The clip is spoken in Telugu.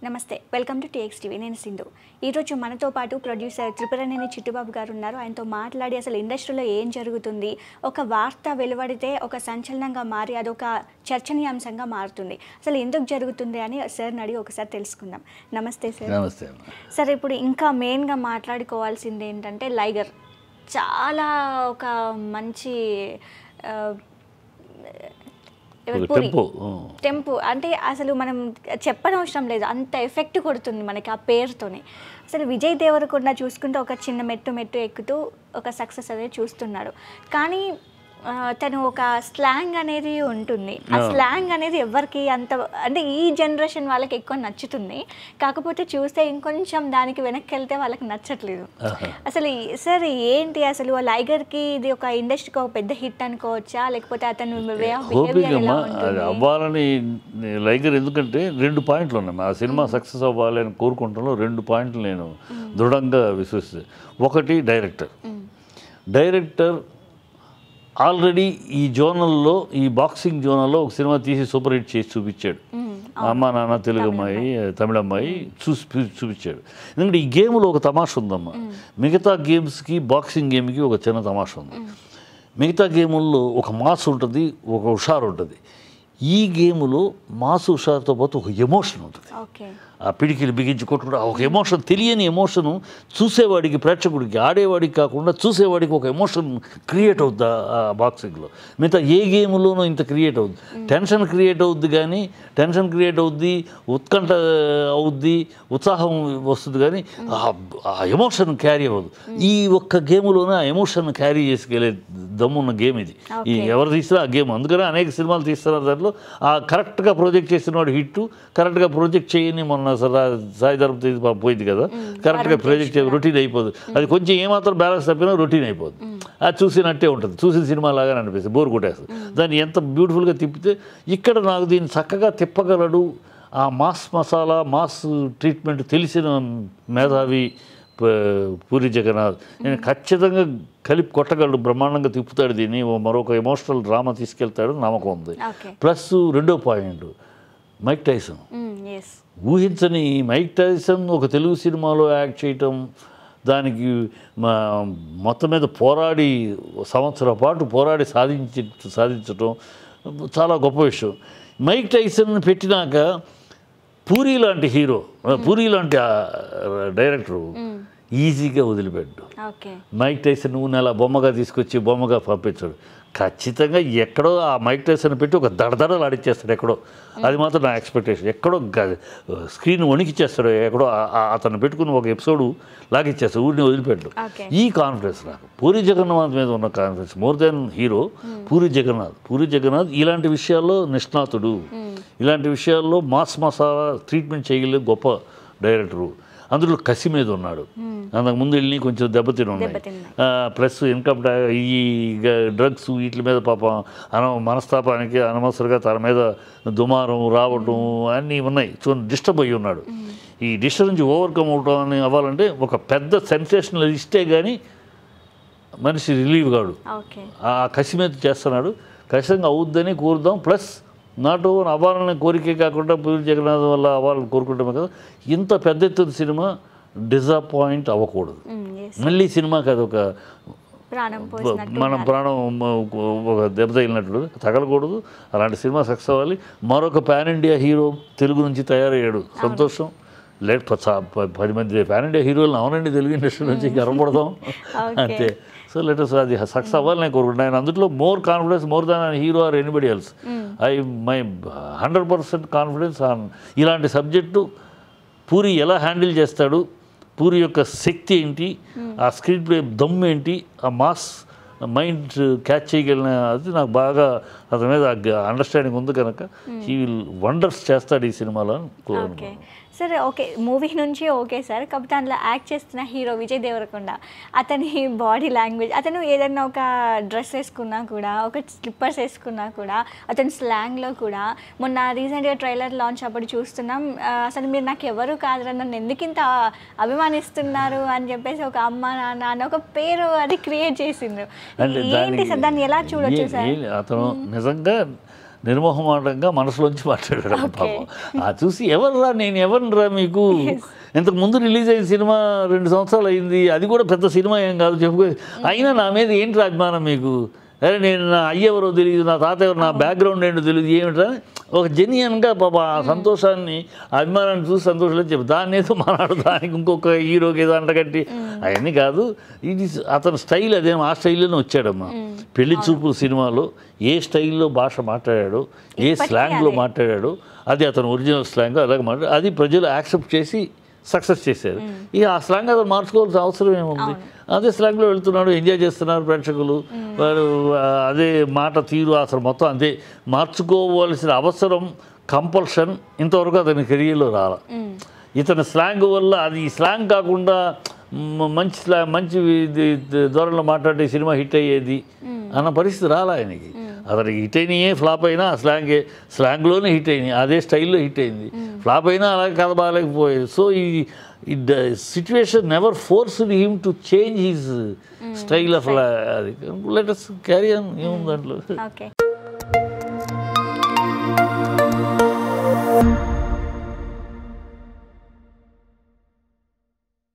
నమస్తే వెల్కమ్ టు టీఎక్స్ టీవీ నేను సింధు ఈరోజు మనతో పాటు ప్రొడ్యూసర్ త్రిపురనేని చిట్టుబాబు గారు ఉన్నారు ఆయనతో మాట్లాడి అసలు ఇండస్ట్రీలో ఏం జరుగుతుంది ఒక వార్త వెలువడితే ఒక సంచలనంగా మారి అదొక చర్చనీయాంశంగా మారుతుంది అసలు ఎందుకు జరుగుతుంది అని సార్ని అడిగి ఒకసారి తెలుసుకుందాం నమస్తే సార్ నమస్తే అమ్మ సార్ ఇప్పుడు ఇంకా మెయిన్గా మాట్లాడుకోవాల్సింది ఏంటంటే లైగర్ చాలా ఒక మంచి ఆ, ఎవరు? ఒక పూరి. టెంపో ఆ. టెంపు అంటే అసలు మనం చెప్పనవసరం లేదు అంత ఎఫెక్ట్ కొడుతుంది మనకి ఆ పేరుతోనే అసలు విజయ్ దేవరకొండ చూసుకుంటే ఒక చిన్న మెట్టు మెట్టు ఎక్కుతూ ఒక సక్సెస్ అనేది చూస్తున్నాడు కానీ ఆ, తను ఒక స్లాంగ్ అనేది ఉంటుంది ఆ ఆ. స్లాంగ్ అనేది ఎవరికి అంత అంటే ఈ జనరేషన్ వాళ్ళకి ఎక్కువ నచ్చుతుంది కాకపోతే చూస్తే ఇంకొంచెం దానికి వెనక్కి వెళ్తే వాళ్ళకి నచ్చట్లేదు ఆహా. అసలు ఈ- సార్ ఏంటి అసలు ఆ లైగర్కి ఇది ఒక ఇండస్ట్రీకి ఒక పెద్ద హిట్ అనుకోవచ్చా లేకపోతే అతను వే ఆఫ్ బిహేవియర్ హోపింగ్ ఎలా అమ్మా అది ఉంటుంది అవ్వాలని లైగర్ ఎందుకంటే రెండు పాయింట్లు ఉన్నాయి ఆ సినిమా సక్సెస్ అవ్వాలి అని కోరుకుంటాలో రెండు పాయింట్లు నేను దృఢంగా విశ్వసిస్తాను ఒకటి డైరెక్టర్ డైరెక్టర్ ఆల్రెడీ ఈ జోనల్లో ఈ బాక్సింగ్ జోనల్లో ఒక సినిమా తీసి సూపర్ హిట్ చేసి చూపించాడు మ్మ్. అమ్మ నాన్న తెలుగు అమ్మాయి తమిళ అమ్మాయి చూసి చూపించాడు ఎందుకంటే ఈ గేమ్లో ఒక తమాష ఉందమ్మా మిగతా గేమ్స్కి బాక్సింగ్ గేమ్కి ఒక చిన్న తమాష ఉంది మిగతా గేముల్లో ఒక మాస్ ఉంటుంది ఒక హుషారు ఉంటుంది ఈ గేములో మాస్ హుషారుతో పాటు ఒక ఎమోషన్ ఉంటుంది ఓకే ఆ పిడికిలు బిగించి కొట్టుకుంటూ ఆ ఒక ఎమోషన్ తెలియని ఎమోషను చూసేవాడికి ప్రేక్షకుడికి ఆడేవాడికి కాకుండా చూసేవాడికి ఒక ఎమోషన్ క్రియేట్ అవుద్ది ఆ- ఆ బాక్సింగ్లో మిగతా ఏ గేమ్లోనూ ఇంత క్రియేట్ అవుద్ది టెన్షన్ క్రియేట్ అవుద్ది కానీ టెన్షన్ క్రియేట్ అవుద్ది ఉత్కంఠ అవుద్ది ఉత్సాహం వస్తుంది కానీ ఆ- ఆ ఎమోషన్ క్యారీ అవ్వదు ఈ ఒక్క గేమ్లోనే ఆ ఎమోషన్ క్యారీ చేసుకెళ్ళే దమ్మున్న గేమ్ ఇది ఈ ఎవరు తీసినా ఆ గేమ్ అందుకనే అనేక సినిమాలు తీస్తున్నారు దాంట్లో ఆ కరెక్ట్గా ప్రాజెక్ట్ చేసిన వాడు హిట్ కరెక్ట్గా ప్రాజెక్ట్ చేయని మొన్న సరా సాయి ధరపతి పోయింది కదా కరెక్ట్గా ప్రాజెక్ట్ రొటీన్ అయిపోదు అది కొంచెం ఏమాత్రం బ్యాలెన్స్ తప్పినా రొటీన్ అయిపోదు అది చూసినట్టే ఉంటుంది చూసిన సినిమా లాగానే అనిపిస్తుంది బోర్ కొట్టేస్తుంది దాన్ని ఎంత బ్యూటిఫుల్గా తిప్పితే ఇక్కడ నాకు దీన్ని చక్కగా తిప్పగలడు ఆ మాస్ మసాలా మాస్ ట్రీట్మెంట్ తెలిసిన మేధావి ప- పూరి జగన్నాథ్ నేను ఖచ్చితంగా కలిపి కొట్టగలడు బ్రహ్మాండంగా తిప్పుతాడు దీన్ని ఓ మరొక ఎమోషనల్ డ్రామా తీసుకెళ్తాడు నమ్మకం ఉంది ఓకే ప్లస్ రెండో పాయింట్ మైక్ టైసన్ ఎస్ ఊహించని మైక్ టైసన్ ఒక తెలుగు సినిమాలో యాక్ట్ చేయటం దానికి మా మొత్తం మీద పోరాడి సంవత్సరం పాటు పోరాడి సాధించి సాధించటం చాలా గొప్ప విషయం మైక్ టైసన్ పెట్టినాక పూరి లాంటి హీరో పూరి లాంటి ఆ, డైరెక్టరు ఈజీగా వదిలిపెట్టు ఓకే మైక్ టైసన్ నువ్వు నెల బొమ్మగా తీసుకొచ్చి బొమ్మగా పంపించాడు ఖచ్చితంగా ఎక్కడో ఆ మైక్ టైసన్ పెట్టి ఒక దడదడలు ఆడిచ్చేస్తాడు ఎక్కడో అది మాత్రం నా ఎక్స్పెక్టేషన్ ఎక్కడో గ- స్క్రీన్ వణికిచ్చేస్తాడు ఎక్కడో ఆ- ఆ- అతను పెట్టుకుని ఒక ఎపిసోడ్ లాగిచ్చేస్తాడు ఊరిని వదిలిపెట్టు ఓకే ఈ కాన్ఫిడెన్స్ నాకు పూరి జగన్నాథ్ మీద ఉన్న confidence more than hero Puri Jagannadh Puri Jagannadh ఇలాంటి విషయాల్లో నిష్ణాతుడు ఇలాంటి విషయాల్లో మాస్ మసాలా ట్రీట్మెంట్ చేయగలిగే గొప్ప డైరెక్టరు అందులో కసి మీద ఉన్నాడు అంతకు ముందు వెళ్ళి కొంచెం దెబ్బతిని ఉన్నాయి దెబ్బతిన్నాయి. ప్లస్ ఇన్కమ్ ట్యాక్స్ ఈ డ్రగ్స్ వీటి మీద పాపం అన మనస్తాపానికి అనవసరంగా తన మీద దుమారం రావటం అన్నీ ఉన్నాయి సో డిస్టర్బ్ అయ్యి ఉన్నాడు ఈ డిస్టర్బ్ నుంచి ఓవర్కమ్ అవటం అని అవ్వాలంటే ఒక పెద్ద సెన్సేషనల్ ఇస్తే కానీ మనిషి రిలీవ్ కాడు ఓకే ఆ కసి మీద చేస్తున్నాడు ఖచ్చితంగా అవుద్దని కోరుదాం ప్లస్ నాటు అవ్వాలనే కోరికే కాకుండా పూరి జగన్నాథ్ వల్ల అవ్వాలని కోరుకుంటామే కదా ఇంత పెద్ద ఎత్తున సినిమా డిజపాయింట్ అవ్వకూడదు ఎస్ మళ్ళీ సినిమాకి అదొక ప్రాణం పోసినట్టు మనం ప్రాణం ఒక దెబ్బ తగిలినట్లు తగలకూడదు అలాంటి సినిమా సక్సెస్ అవ్వాలి మరొక పాన్ ఇండియా హీరో తెలుగు నుంచి తయారయ్యాడు సంతోషం లేట్ ప- ప- పది మంది పాన్ ఇండియా హీరోలను అవునండి తెలుగు ఇండస్ట్రీ నుంచి గర్వపడదాం అంతే సో లెటర్స్ అది సక్సెస్ అవ్వాలి నేను కోరుకుంటున్నాను ఆయన అందులో more confidence more than hero or anybody else I my hundred percent confidence on ఇలాంటి సబ్జెక్టు పూరి ఎలా హ్యాండిల్ చేస్తాడు పూరి యొక్క శక్తి ఏంటి ఆ స్క్రీన్ ప్లే దమ్ ఏంటి ఆ మాస్ మైండ్ క్యాచ్ చేయగలిగిన అది నాకు బాగా అతని మీద అండర్స్టాండింగ్ ఉంది కనుక హీ విల్ వండర్స్ చేస్తాడు ఈ సినిమాలో అని ఓకే కోరుకుంటున్నాను సరే ఓకే మూవీ నుంచి ఓకే సార్ కాకపోతే అందులో యాక్ట్ చేస్తున్న హీరో విజయ్ దేవరకొండ అతని బాడీ లాంగ్వేజ్ అతను ఏదైనా ఒక డ్రెస్ వేసుకున్నా కూడా ఒక స్లిప్పర్స్ వేసుకున్నా కూడా అతని స్లాంగ్లో కూడా మొన్న రీసెంట్గా ట్రైలర్ లాంచ్ అప్పుడు చూస్తున్నాం ఆ, అసలు మీరు నాకు ఎవరు కాదురా నన్ను ఎందుకు ఇంత అభిమానిస్తున్నారు అని చెప్పేసి ఒక అమ్మ నాన్న అని ఒక పేరు అది క్రియేట్ చేసిండ్రు అంటే ఏంటి సార్ దాన్ని ఎలా చూడొచ్చు ఏ- సార్ ఏ- అతను నిజంగా నిర్మోహమాటంగా మనసులోంచి మాట్లాడాడు పాపం ఆ చూసి ఎవర్రా నేను ఎవరిరా మీకు ఇంతకు ముందు రిలీజ్ అయిన సినిమా రెండు సంవత్సరాలు అయింది అది కూడా పెద్ద సినిమా ఏం కాదు చెప్పుకో అయినా నా మీద ఏంటి అభిమానం మీకు అరే నేను నా అయ్యెవరో తెలియదు నా తాత ఎవరు నా బ్యాక్గ్రౌండ్ ఏంటో తెలియదు ఏమిటా ఒక జెన్యున్గా పాప ఆ సంతోషాన్ని ఆ అభిమానాన్ని చూసి సంతోషంలో చెప్పు దాన్ని ఏదో మాట్లాడు దానికి ఇంకొక హీరోకి ఏదో అంటగట్టి అవన్నీ కాదు ఇది అతని స్టైల్ అదేమో ఆ స్టైల్లోనే వచ్చాడమ్మా పెళ్లి చూపులు సినిమాలో ఏ స్టైల్లో భాష మాట్లాడాడో ఏ స్లాంగ్లో మాట్లాడాడో అది అతను ఒరిజినల్ స్లాంగ్ అలాగే మాట్లాడు అది ప్రజలు యాక్సెప్ట్ చేసి సక్సెస్ చేశారు ఇక ఆ స్లాంగ్ అతను మార్చుకోవాల్సిన అవసరం ఏముంది అదే స్లాంగ్లో వెళ్తున్నాడు ఎంజాయ్ చేస్తున్నారు ప్రేక్షకులు వాడు ఆ, అదే మాట తీరు అసలు మొత్తం అదే మార్చుకోవాల్సిన అవసరం కంపల్షన్ ఇంతవరకు అతని కెరియర్లో రాల ఇతని స్లాంగ్ వల్ల అది ఈ స్లాంగ్ కాకుండా మ- మంచి స్లా మంచి ఇది- ఇది ధోరణిలో మాట్లాడే సినిమా హిట్ అయ్యేది అన్న పరిస్థితి రాలా ఆయనకి అతనికి హిట్ అయినాయే ఫ్లాప్ అయినా ఆ స్లాంగే స్లాంగ్లోనే హిట్ అయినాయి అదే స్టైల్లో హిట్ అయింది ఫ్లాప్ అయినా అలాగే కథ బాగాలేకపోయేది సో ఈ the situation never forced him to change his style of అది లెటర్స్ క్యారీ ఆన్ ఏముంది దాంట్లో ఓకే